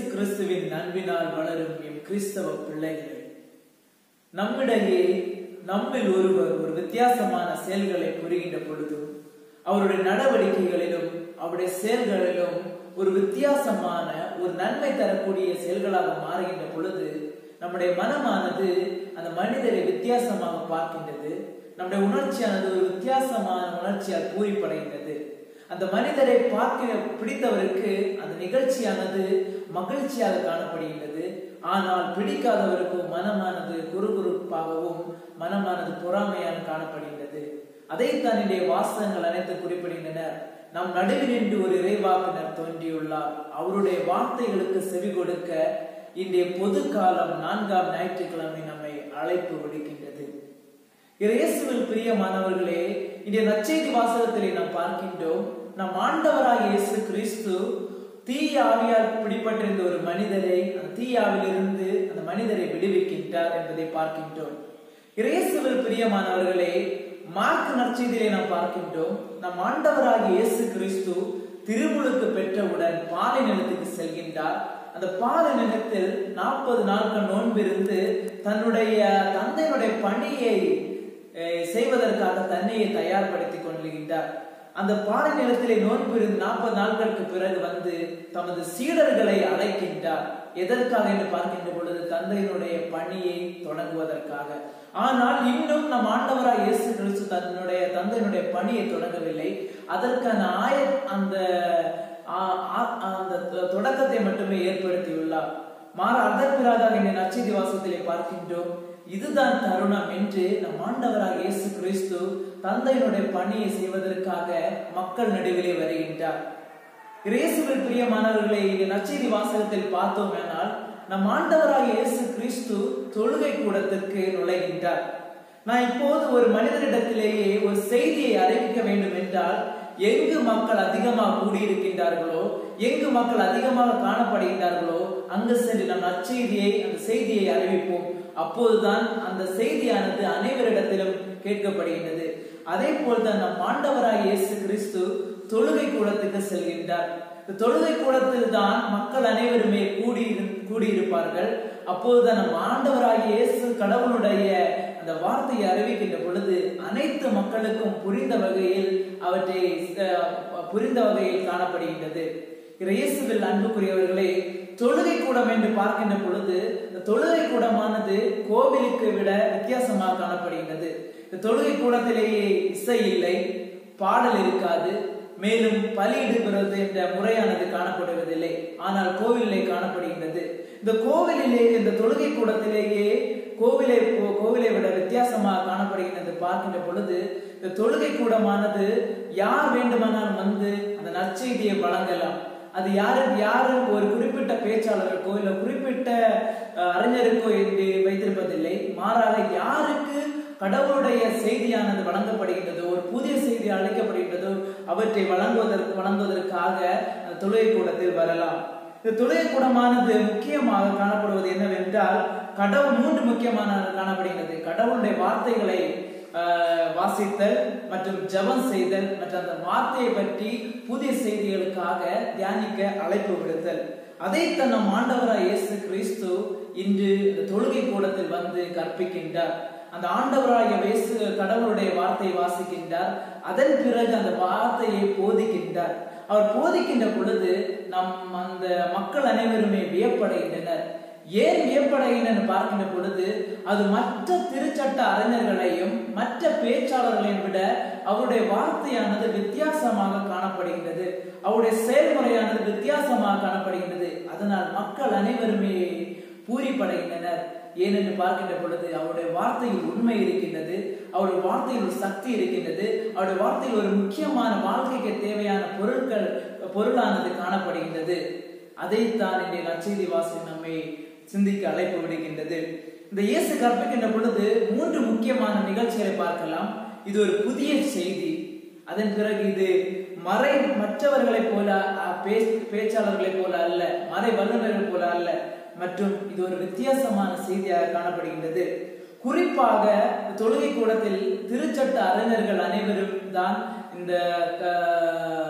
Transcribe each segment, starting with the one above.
கிறிஸ்துவின் அன்பினால் வளரும் எம் கிறிஸ்தவ பிள்ளைகளே நம்மிடையே நம்மில் ஒருவர் ஒரு வித்தியாசமான செயல்களை புரிகின்ற பொழுதும் அவருடைய நடவடிக்கைகளிலும் அவருடைய செயல்களிலும் ஒரு வித்தியாசமான ஒரு நன்மை தரக்கூடிய செயல்களாக மாறுகின்ற பொழுது நம்முடைய மனமானது அந்த மனிதரை வித்தியாசமாக பார்க்கின்றது நம்முடைய உணர்ச்சியானது ஒரு வித்தியாசமான உணர்ச்சியால் பூரிப்படைகின்றது அந்த மனிதரை பார்க்க பிடித்தவருக்கு அந்த நிகழ்ச்சியானது மகிழ்ச்சியாக காணப்படுகின்றது ஆனால் பிடிக்காதவருக்கு மனமானது குறுகுறுப்பாகவும் மனமானது பொறாமையாக காணப்படுகின்றது அதைத்தான் இன்றைய வாசகங்கள் அனைத்து குறிப்பிடுகின்றன நம் நடுவில் நின்று ஒரு இறைவாக்கினர் தோன்றியுள்ளார் அவருடைய வார்த்தைகளுக்கு செவி கொடுக்க இன்றைய பொது காலம் நான்காம் ஞாயிற்றுக்கிழமை நம்மை அழைப்பு விடுக்கின்றது இயேசுவில் பிரியமானவர்களே இன்றைய நச்செய்தி வாசகத்திலே நாம் பார்க்கின்றோம் நம் ஆண்டவராக இயேசு கிறிஸ்து தீய ஆவியால் பிடிப்பட்டிருந்த ஒரு மனிதரை அந்த தீயாவிலிருந்து அந்த மனிதரை விடுவிக்கின்றார் என்பதை பார்க்கின்றோம் இயேசுவில் பிரியமானவர்களே மார்க் நற்செய்தியிலே நாம் பார்க்கின்றோம் நம் ஆண்டவராக இயேசு கிறிஸ்து திருமுழுக்கு பெற்றவுடன் பாலை நிலத்துக்கு செல்கின்றார் அந்த பாலை நிலத்தில் நாற்பது நாட்கள் நோன்பிருந்து தன்னுடைய தந்தையினுடைய பணியை செய்வதற்காக தன்னையை தயார்படுத்திக் கொள்கின்றார் அந்த பாறை நிலத்திலே நோன்பு இருந்து நாற்பது நாட்களுக்கு பிறகு வந்து தமது சீடர்களை அழைக்கின்றார் எதற்காக என்று பார்க்கின்ற பொழுது தந்தையினுடைய பணியை தொடங்குவதற்காக ஆனால் இன்னும் நம் ஆண்டவராக இயேசு கிறிஸ்து தன்னுடைய தந்தையினுடைய பணியை தொடங்கவில்லை அதற்கான ஆய அந்த அந்த தொடக்கத்தை மட்டுமே ஏற்படுத்தியுள்ளார் மாற அதற்பிறாதாக இந்த நச்செய்தி வாசத்திலே பார்க்கின்றோம் இதுதான் தருணம் என்று நம் ஆண்டவராக இயேசு கிறிஸ்து தந்தையினுடைய பணியை செய்வதற்காக மக்கள் நடுவிலே வருகின்றார் இயேசுவில் பிரியமானவர்களை இந்த நச்செய்தி வாசகத்தில் பார்த்தோம் என்றால் நம் ஆண்டவராக இயேசு கிறிஸ்து தொழுகை கூடத்திற்கு நுழைகின்றார் நான் இப்போது ஒரு மனிதரிடத்திலேயே ஒரு செய்தியை அறிவிக்க வேண்டும் என்றால் எங்கு மக்கள் அதிகமாக கூடியிருக்கின்றார்களோ எங்கு மக்கள் அதிகமாக காணப்படுகின்றார்களோ அங்கு சென்று நம் நற்செய்தியை அந்த செய்தியை அறிவிப்போம் அப்போதுதான் அந்த செய்தியானது அனைவரிடத்திலும் கேட்கப்படுகின்றது அதே போல்தான் நம் ஆண்டவராக இயேசு கிறிஸ்து தொழுகை கூடத்துக்கு செல்கின்றார் தொழுகை கூடத்தில் தான் மக்கள் அனைவருமே கூடி கூடியிருப்பார்கள் அப்போதுதான் நம் ஆண்டவராகிய இயேசு கடவுளுடைய அந்த வார்த்தையை அறிவிக்கின்ற பொழுது அனைத்து மக்களுக்கும் புரிந்த வகையில் அவற்றை புரிந்த வகையில் காணப்படுகின்றது இயேசுவில் அன்புக்குரியவர்களே தொழுகை கூடம் என்று பார்க்கின்ற பொழுது இந்த தொழுகை கூடமானது கோவிலுக்கு விட வித்தியாசமாக காணப்படுகின்றது இந்த தொழுகை கூடத்திலேயே இசை இல்லை பாடல் இருக்காது மேலும் பலியிடுகிறது என்ற முறையானது காணப்படுவதில்லை ஆனால் கோவிலே காணப்படுகின்றது இந்த கோவிலிலே இந்த தொழுகை கூடத்திலேயே கோவிலை கோவிலை விட வித்தியாசமாக காணப்படுகின்றது பார்க்கின்ற பொழுது இந்த தொழுகை கூடமானது யார் வேண்டுமானாலும் வந்து அந்த நற்செய்தியை வழங்கலாம் அது யாரும் யாரும் ஒரு குறிப்பிட்ட பேச்சாளருக்கோ இல்ல குறிப்பிட்ட அறிஞருக்கோ என்று வைத்திருப்பதில்லை மாறாக யாருக்கு கடவுளுடைய செய்தியானது வழங்கப்படுகின்றதோ ஒரு புதிய செய்தி அழைக்கப்படுகின்றதோ அவற்றை வழங்குவதற்கு வழங்குவதற்காக அந்த தொழுகை கூடத்தில் வரலாம் இந்த தொழுகை கூடமானது முக்கியமாக காணப்படுவது என்னவென்றால் கடவுள் மூன்று முக்கியமான காணப்படுகிறது கடவுளுடைய வார்த்தைகளை வாசித்தல் மற்றும் ஜபம் செய்தல் மற்றும் அந்த வார்த்தையை பற்றி புதிய செய்திகளுக்காக தியானிக்க அழைப்பு விடுத்தல் அதைத்தான் நம் ஆண்டவராய் இயேசு கிறிஸ்து இன்று இந்த தொழுகை கூடத்தில் வந்து கற்பிக்கின்றார் அந்த ஆண்டவராய இயேசு கடவுளுடைய வார்த்தையை வாசிக்கின்றார் அதன் பிறகு அந்த வார்த்தையை போதிக்கின்றார் அவர் போதிக்கின்ற பொழுது நம் அந்த மக்கள் அனைவருமே வியப்படைகின்றனர் ஏன் வியப்படைகின்றனர் பார்க்கின்ற பொழுது அது மற்ற திருச்சட்ட அறிஞர்களையும் மற்ற பேச்சாளர்களையும் விட அவருடைய வார்த்தையானது வித்தியாசமாக காணப்படுகின்றது அவருடைய செயல்முறையானது வித்தியாசமாக காணப்படுகின்றது அதனால் மக்கள் அனைவருமே பூரிப்படைகின்றனர் ஏனென்று பார்க்கின்ற பொழுது அவருடைய வார்த்தையில் உண்மை இருக்கின்றது அவருடைய வார்த்தையில் ஒரு சக்தி இருக்கின்றது அவருடைய வார்த்தையில் ஒரு முக்கியமான வாழ்க்கைக்கு தேவையான பொருட்கள் பொருளானது காணப்படுகின்றது அதைத்தான் இன்றைய நச்செய்தி வாசல் நம்மை சிந்திக்க அழைப்பு விடுகின்றது இந்த இயேசு கற்பிக்கின்ற பொழுது மூன்று முக்கியமான நிகழ்ச்சிகளை பார்க்கலாம் இது ஒரு புதிய செய்தி அதன் பிறகு இது மறை மற்றவர்களைப் போல பேச்சாளர்களைப் போல அல்ல மறை வல்லுநர்கள் போல அல்ல மற்றும் இது ஒரு வித்தியாசமான செய்தியாக காணப்படுகின்றது குறிப்பாக தொழுகை கூடத்தில் திருச்சட்ட அறிஞர்கள் அனைவரும் தான் இந்த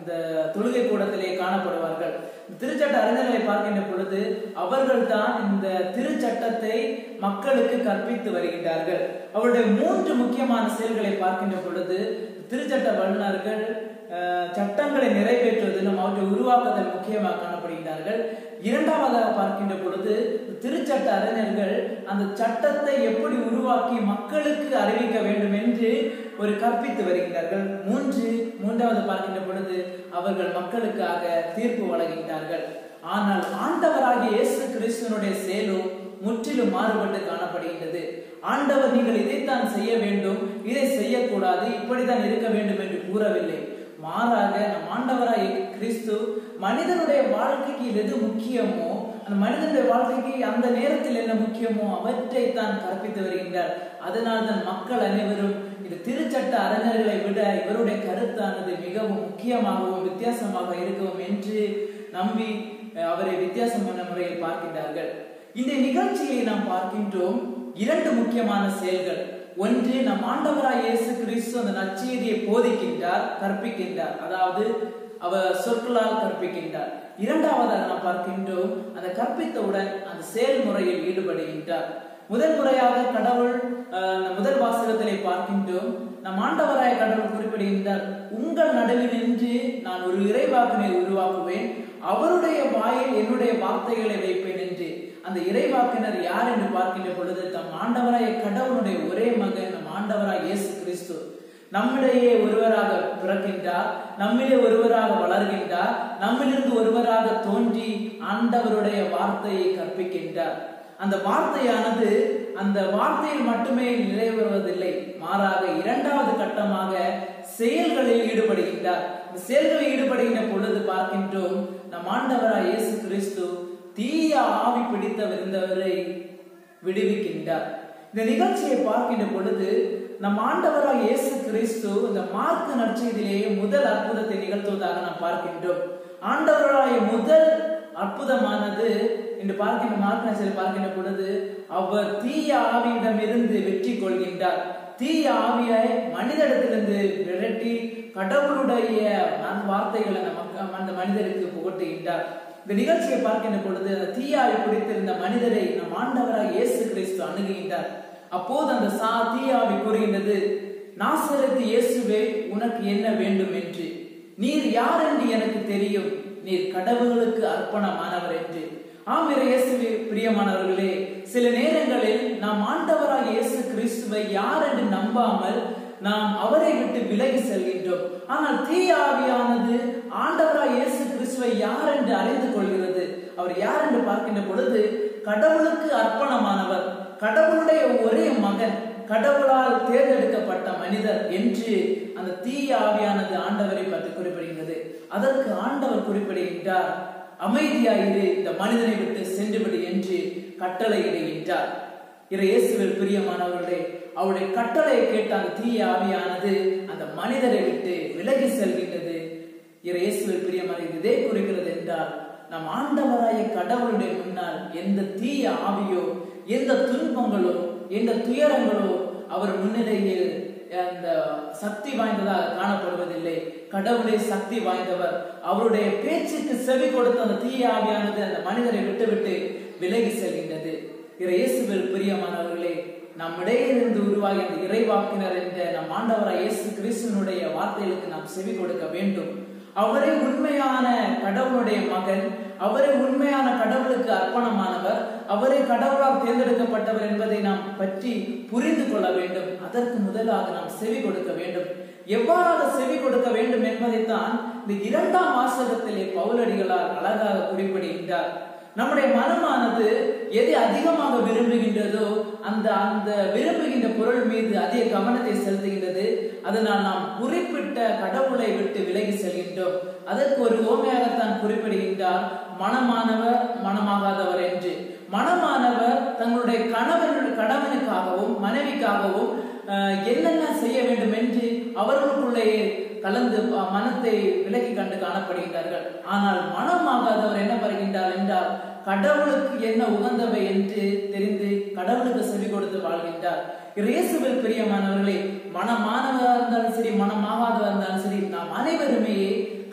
அந்த தொழுகை கூடத்திலே காணப்படுவார்கள் இந்த திருச்சட்ட அறிஞர்களை பார்க்கின்ற பொழுது அவர்கள் தான் இந்த திருச்சட்டத்தை மக்களுக்கு கற்பித்து வருகின்றார்கள் அவருடைய மூன்று முக்கியமான செயல்களை பார்க்கின்ற பொழுது திருச்சட்ட வல்லுநர்கள் அஹ், சட்டங்களை நிறைவேற்றுவதிலும் அவற்றை உருவாக்குவதில் முக்கியமாக காணப்படுகிறார்கள் இரண்டாவதாக பார்க்கின்ற பொழுது திருச்சட்ட அறிஞர்கள் அந்த சட்டத்தை எப்படி உருவாக்கி மக்களுக்கு அறிவிக்க வேண்டும் என்று ஒரு கற்பித்து வருகிறார்கள் மூன்று மூன்றாவது பார்க்கின்ற பொழுது அவர்கள் மக்களுக்காக தீர்ப்பு வழங்குகிறார்கள் ஆனால் ஆண்டவராகிய இயேசு கிறிஸ்துவனுடைய செயலும் முற்றிலும் மாறுபட்டு காணப்படுகின்றது ஆண்டவர் நீங்கள் இதைத்தான் செய்ய வேண்டும் இதை செய்யக்கூடாது இப்படித்தான் இருக்க வேண்டும் என்று கூறவில்லை மாறாக நம் ஆண்டவராய் கிறிஸ்து மனிதனுடைய வாழ்க்கைக்கு எது முக்கியமோ அந்த மனிதனுடைய வாழ்க்கைக்கு அந்த நேரத்தில் என்ன முக்கியமோ அவற்றை தான் கற்பித்து வருகின்றார் அதனால் தான் மக்கள் அனைவரும் இந்த திருச்சட்ட அறிஞர்களை விட இவருடைய கருத்தானது மிகவும் முக்கியமாகவும் வித்தியாசமாக இருக்கவும் என்று நம்பி அஹ், அவரை வித்தியாசமான முறையில் பார்க்கின்றார்கள் இந்த நிகழ்ச்சியை நாம் பார்க்கின்றோம் இரண்டு முக்கியமான செயல்கள் ஒன்று நம் ஆண்டவராய் இயேசு கிறிஸ்து அந்த நற்செய்தியை போதிக்கின்றார் கற்பிக்கின்றார் அதாவது அவர் சொற்களால் கற்பிக்கின்றார் இரண்டாவதாக நாம் பார்க்கின்றோம் அந்த கற்பித்தவுடன் அந்த செயல்முறையில் ஈடுபடுகின்றார் முதல் முறையாக கடவுள் அஹ், அந்த முதல் வாசகத்திலே பார்க்கின்றோம் நம் ஆண்டவராய கடவுள் குறிப்பிடுகின்றார் உங்கள் நடுவில் நின்று நான் ஒரு இறைவாக்கினை உருவாக்குவேன் அவருடைய வாயில் என்னுடைய வார்த்தைகளை வைப்பேன் என்று அந்த இறைவாக்கினர் யார் என்று பார்க்கின்ற பொழுது தம் ஆண்டவராய கடவுளுடைய ஒரே மகன் நம் ஆண்டவராய் இயேசு கிறிஸ்து நம்மிடையே ஒருவராக பிறக்கின்றார் நம்மிலே ஒருவராக வளர்கின்றார் நம்மிலிருந்து ஒருவராக தோன்றி ஆண்டவருடைய வார்த்தையை கற்பிக்கின்றார் அந்த வார்த்தையானது அந்த வார்த்தையில் மட்டுமே நிறைவேறுவதில்லை மாறாக இரண்டாவது கட்டமாக செயல்களில் ஈடுபடுகின்றார் இந்த செயல்களில் ஈடுபடுகின்ற பொழுது பார்க்கின்றோம் நம் ஆண்டவராய் இயேசு கிறிஸ்து தீய ஆவி பிடித்தவிருந்தவரை விடுவிக்கின்றார் இந்த நிகழ்ச்சியை பார்க்கின்ற பொழுது நம் ஆண்டவராய் இயேசு கிறிஸ்து இந்த மார்க்கு நற்செய்தியிலேயே முதல் அற்புதத்தை நிகழ்த்துவதாக நாம் பார்க்கின்றோம் ஆண்டவராய முதல் அற்புதமானது என்று பார்க்கின்ற மார்க்கு நற்செய்தியில் பார்க்கின்ற பொழுது அவர் தீய ஆவியிடமிருந்து வெற்றி கொள்கின்றார் தீய ஆவியை மனிதனிடத்திலிருந்து விரட்டி கடவுளுடைய வார்த்தைகளை நமக்கு அந்த மனிதருக்கு புகட்டுகின்றார் இந்த நிகழ்ச்சியை பார்க்கின்ற பொழுது அந்த தீயாவை பிடித்திருந்த மனிதரை நம் ஆண்டவராக இயேசு கிறிஸ்து அணுகுகின்றார் அப்போது அந்த சா தீயாவி கூறுகின்றது நாசரத்து இயேசுவே உனக்கு என்ன வேண்டும் என்று நீர் யார் என்று எனக்கு தெரியும் நீர் கடவுளுக்கு அர்ப்பணமானவர் என்று ஆம் இறை இயேசுவே பிரியமானவர்களே சில நேரங்களில் நாம் ஆண்டவராக இயேசு கிறிஸ்துவை யார் என்று நம்பாமல் நாம் அவரை விட்டு விலகி செல்கின்றோம் ஆனால் தீய ஆவியானது ஆண்டவராய் இயேசு கிறிஸ்துவை யார் என்று அறிந்து கொள்கிறது அவர் யார் என்று பார்க்கின்ற பொழுது கடவுளுக்கு அர்ப்பணமானவர் கடவுளுடைய ஒரே மகன் கடவுளால் தேர்ந்தெடுக்கப்பட்ட மனிதர் என்று அந்த தீய ஆவியானது ஆண்டவரை பற்றி குறிப்பிடுகிறது அதற்கு ஆண்டவர் குறிப்பிடுகின்றார் அமைதியாயிரு இந்த மனிதனை விட்டு சென்றுவிடு என்று கட்டளையிடுகின்றார் இறை இயேசுவில் பிரியமானவர்களே அவருடைய கட்டளையை கேட்ட அந்த தீய ஆவியானது அந்த மனிதரை விட்டு விலகி செல்கின்றது இறை இயேசுவில் பிரியமான இதே குறிக்கிறது என்றால் நம் ஆண்டவராய கடவுளுடைய முன்னால் எந்த தீய ஆவியோ எந்த துன்பங்களோ எந்த துயரங்களோ அவர் முன்னிலையில் அந்த சக்தி வாய்ந்ததாக காணப்படுவதில்லை கடவுளே சக்தி வாய்ந்தவர் அவருடைய பேச்சுக்கு செவி கொடுத்த அந்த தீய ஆவியானது அந்த மனிதரை விட்டுவிட்டு விலகி செல்கின்றது இறை இயேசுவில் பிரியமானவர்களே நம்மிடையே இருந்து உருவாகி அந்த இறைவாக்கினர் என்ற நம் ஆண்டவராய் இயேசு கிறிஸ்துவனுடைய வார்த்தைகளுக்கு நாம் செவி கொடுக்க வேண்டும் அவரே உண்மையான கடவுளுடைய மகன் அவரே உண்மையான கடவுளுக்கு அர்ப்பணமானவர் அவரே கடவுளால் தேர்ந்தெடுக்கப்பட்டவர் என்பதை நாம் பற்றி புரிந்து கொள்ள வேண்டும் அதற்கு முதலாக நாம் செவி கொடுக்க வேண்டும் எவ்வாறாக செவி கொடுக்க வேண்டும் என்பதைத்தான் இந்த இரண்டாம் வாசகத்திலே பவுலடிகளால் அழகாக குறிப்பிடுகின்றார் நம்முடைய மனமானது எதை அதிகமாக விரும்புகின்றதோ அந்த அந்த விரும்புகின்ற பொருள் மீது அதிக கவனத்தை செலுத்துகின்றது அதனால் நாம் குறிப்பிட்ட கடவுளை விட்டு விலகி செல்கின்றோம் அதற்கு ஒரு ஓமையாகத்தான் குறிப்பிடுகின்றார் மனமானவர் மனமாகாதவர் என்று மனமானவர் தங்களுடைய கணவன் கணவனுக்காகவும் மனைவிக்காகவும் அஹ், என்னென்ன செய்ய வேண்டும் என்று அவர்களுக்குள்ளேயே கலந்து அஹ், மனத்தை விலக்கி கண்டு காணப்படுகின்றார்கள் ஆனால் மனமாகாதவர் என்ன பெறுகின்றார் என்றால் கடவுளுக்கு என்ன உகந்தவை என்று தெரிந்து கடவுளுக்கு செவி கொடுத்து வாழ்கின்றார் இயேசுவில் பிரியமானவர்களே மனமானவராக இருந்தாலும் சரி மனமாகாதவராக இருந்தாலும் சரி நாம் அனைவருமே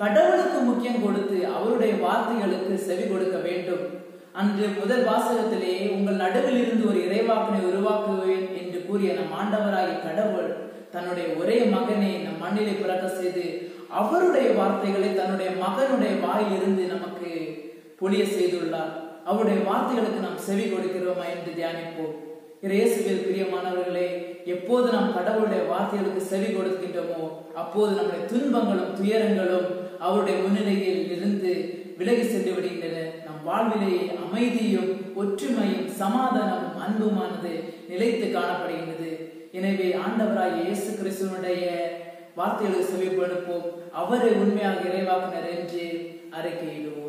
கடவுளுக்கு முக்கியம் கொடுத்து அவருடைய வார்த்தைகளுக்கு செவி கொடுக்க வேண்டும் அன்று முதல் வாசகத்திலே உங்கள் நடுவில் இருந்து ஒரு இறைவாக்கினை உருவாக்குவேன் என்று கூறிய நம் ஆண்டவராகிய கடவுள் தன்னுடைய ஒரே மகனை நம் மண்ணிலே பிறக்க செய்து அவருடைய வார்த்தைகளை தன்னுடைய மகனுடைய வாயிலிருந்து நமக்கு பொழிய செய்துள்ளார் அவருடைய வார்த்தைகளுக்கு நாம் செவி கொடுக்கிறோமா என்று தியானிப்போம் இயேசுவில் பிரியமானவர்களே எப்போது நாம் கடவுளுடைய வார்த்தைகளுக்கு செவி கொடுக்கின்றோமோ அப்போது நம்முடைய துன்பங்களும் துயரங்களும் அவருடைய முன்னிலையில் இருந்து விலகி சென்று விடுகின்றன நம் வாழ்விலேயே அமைதியும் ஒற்றுமையும் சமாதானமும் அன்புமானது நிலைத்து காணப்படுகின்றது எனவே ஆண்டவராய் இயேசு கிறிஸ்துவனுடைய வார்த்தைகளுக்கு செவிப்படுப்போம் அவரை உண்மையாக இறைவாக்கினர் என்று அறிக்கையிடுவோம்